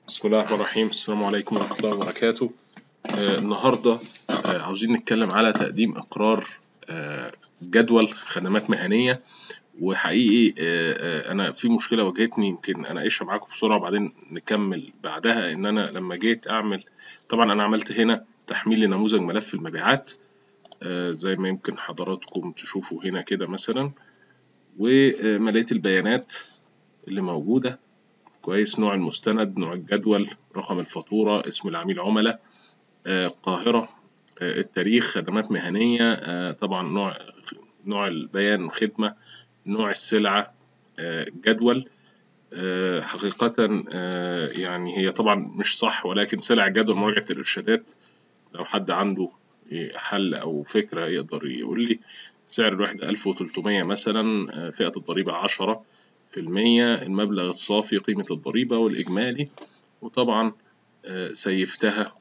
بسم الله الرحمن الرحيم السلام عليكم ورحمة الله وبركاته آه النهاردة آه عاوزين نتكلم على تقديم إقرار آه جدول خدمات مهنية وحقيقي آه آه أنا في مشكلة واجهتني يمكن أناقشها معاكم بسرعة وبعدين نكمل بعدها إن أنا لما جيت أعمل طبعا أنا عملت هنا تحميل لنموذج ملف المبيعات آه زي ما يمكن حضراتكم تشوفوا هنا كده مثلا ومليت البيانات اللي موجودة كويس نوع المستند نوع الجدول رقم الفاتورة اسم العميل عملاء آه، القاهرة آه، التاريخ خدمات مهنية آه، طبعا نوع نوع البيان خدمة نوع السلعة آه، جدول آه، حقيقة آه، يعني هي طبعا مش صح ولكن سلع جدول مراجعة الإرشادات لو حد عنده حل أو فكرة يقدر يقول لي سعر الوحدة 1300 مثلا آه، فئة الضريبة 10 في المية المبلغ الصافي قيمة الضريبة والإجمالي وطبعا آه، سيفتها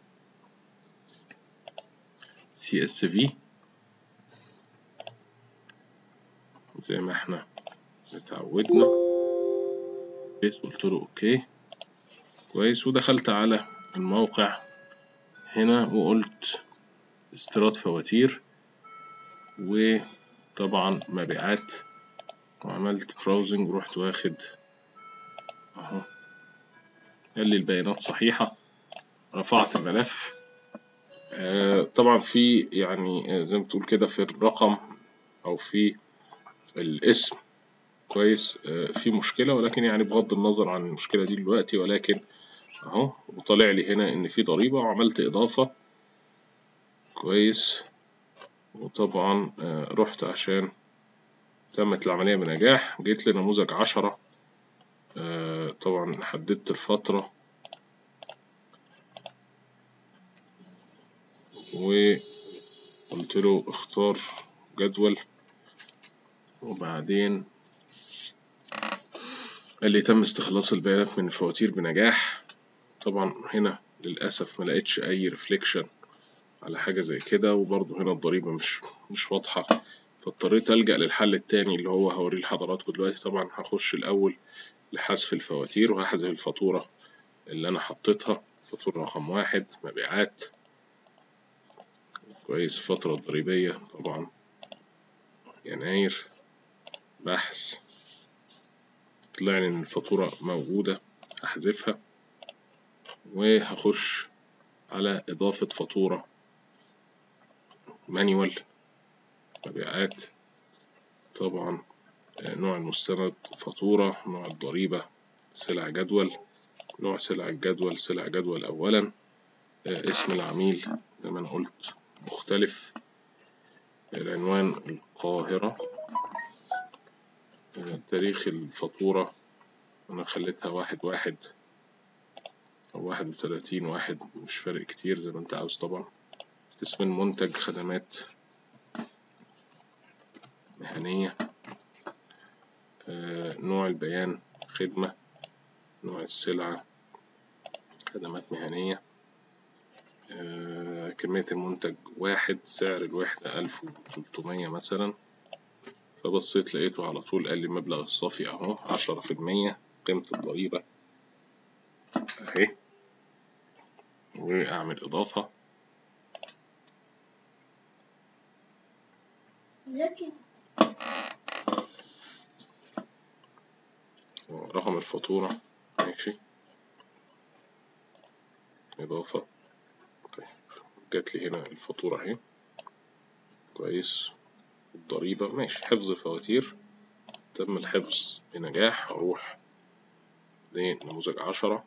سي اس في زي ما احنا اتعودنا كويس قلت له اوكي كويس ودخلت على الموقع هنا وقلت استيراد فواتير وطبعا مبيعات وعملت براوزنج ورحت واخد اهو قال لي البيانات صحيحة رفعت الملف آه طبعا في يعني آه، زي ما بتقول كده في الرقم او في الاسم كويس آه في مشكلة ولكن يعني بغض النظر عن المشكلة دي دلوقتي ولكن اهو وطلع لي هنا ان في ضريبة وعملت اضافة كويس وطبعا آه رحت عشان تمت العملية بنجاح جيت لنموذج عشرة آه طبعا حددت الفترة وقلت له اختار جدول وبعدين قال لي تم استخلاص البيانات من الفواتير بنجاح طبعا هنا للأسف ما لقيتش أي ريفليكشن على حاجة زي كده وبرضه هنا الضريبة مش مش واضحة فاضطريت ألجأ للحل التاني اللي هو هوريه لحضراتكم دلوقتي طبعا هخش الأول لحذف الفواتير وهحذف الفاتورة اللي أنا حطيتها فاتورة رقم واحد مبيعات كويس الفترة الضريبية طبعا يناير بحث طلع لي إن الفاتورة موجودة هحذفها وهخش على إضافة فاتورة مانيوال مبيعات طبعا آه، نوع المستند فاتورة نوع الضريبة سلع جدول نوع سلع الجدول سلع جدول أولا آه، اسم العميل زي ما أنا قلت مختلف العنوان القاهرة آه، تاريخ الفاتورة أنا خليتها واحد واحد أو واحد وتلاتين واحد مش فارق كتير زي ما أنت عاوز طبعا اسم المنتج خدمات مهنية آه، نوع البيان خدمة نوع السلعة خدمات مهنية آه، كمية المنتج واحد سعر الوحدة ألف وتلتمية مثلا فبصيت لقيته على طول قال لي المبلغ الصافي أهو عشرة في المية قيمة الضريبة أهي وأعمل إضافة ذكي رقم الفاتورة ماشي إضافة طيب جات لي هنا الفاتورة أهي كويس الضريبة ماشي حفظ فواتير تم الحفظ بنجاح أروح لنموذج عشرة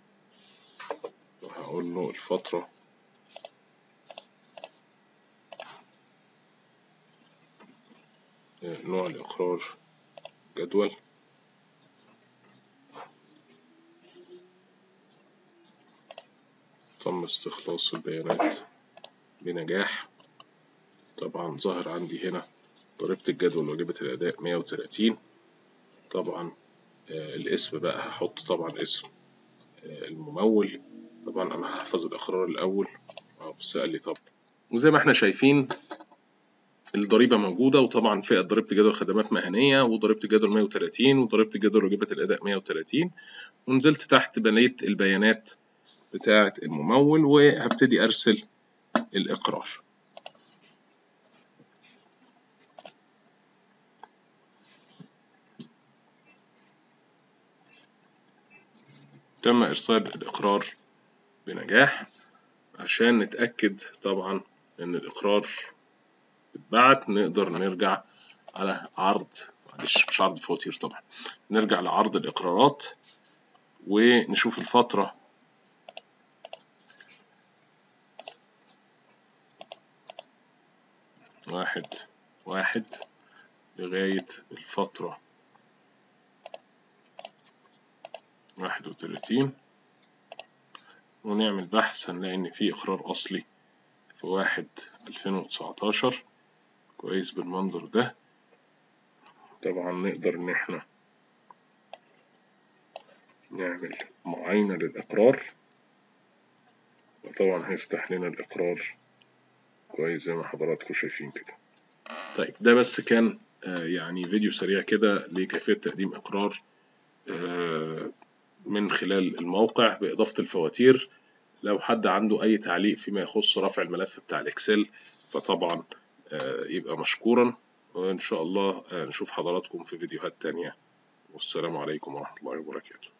وهقول له الفترة آه، نوع الإقرار جدول تم استخلاص البيانات بنجاح طبعا ظاهر عندي هنا ضريبة الجدول واجبة الأداء 130 طبعا آه، الاسم بقى هحط طبعا اسم آه، الممول طبعا أنا هحفظ الإقرار الأول أهو بس قال لي طبعا وزي ما احنا شايفين الضريبة موجودة وطبعا فئة ضريبة جدول خدمات مهنية وضريبة الجدول 130 وضريبة الجدول واجبات الأداء 130 ونزلت تحت بنيت البيانات بتاعة الممول وهبتدي أرسل الإقرار تم إرسال الإقرار بنجاح عشان نتأكد طبعا إن الإقرار اتبعت نقدر نرجع على عرض معلش مش عرض فواتير طبعا نرجع لعرض الإقرارات ونشوف الفترة واحد واحد لغاية الفترة واحد وتلاتين ونعمل بحث هنلاقي إن في إقرار أصلي في واحد ألفين وتسعتاشر كويس بالمنظر ده طبعا نقدر إن احنا نعمل معاينة للإقرار وطبعا هيفتح لنا الإقرار كويس زي ما حضراتكم شايفين كده طيب ده بس كان يعني فيديو سريع كده لكيفية تقديم إقرار من خلال الموقع بإضافة الفواتير لو حد عنده أي تعليق فيما يخص رفع الملف بتاع الإكسل فطبعا يبقى مشكورا وإن شاء الله نشوف حضراتكم في فيديوهات تانية والسلام عليكم ورحمة الله وبركاته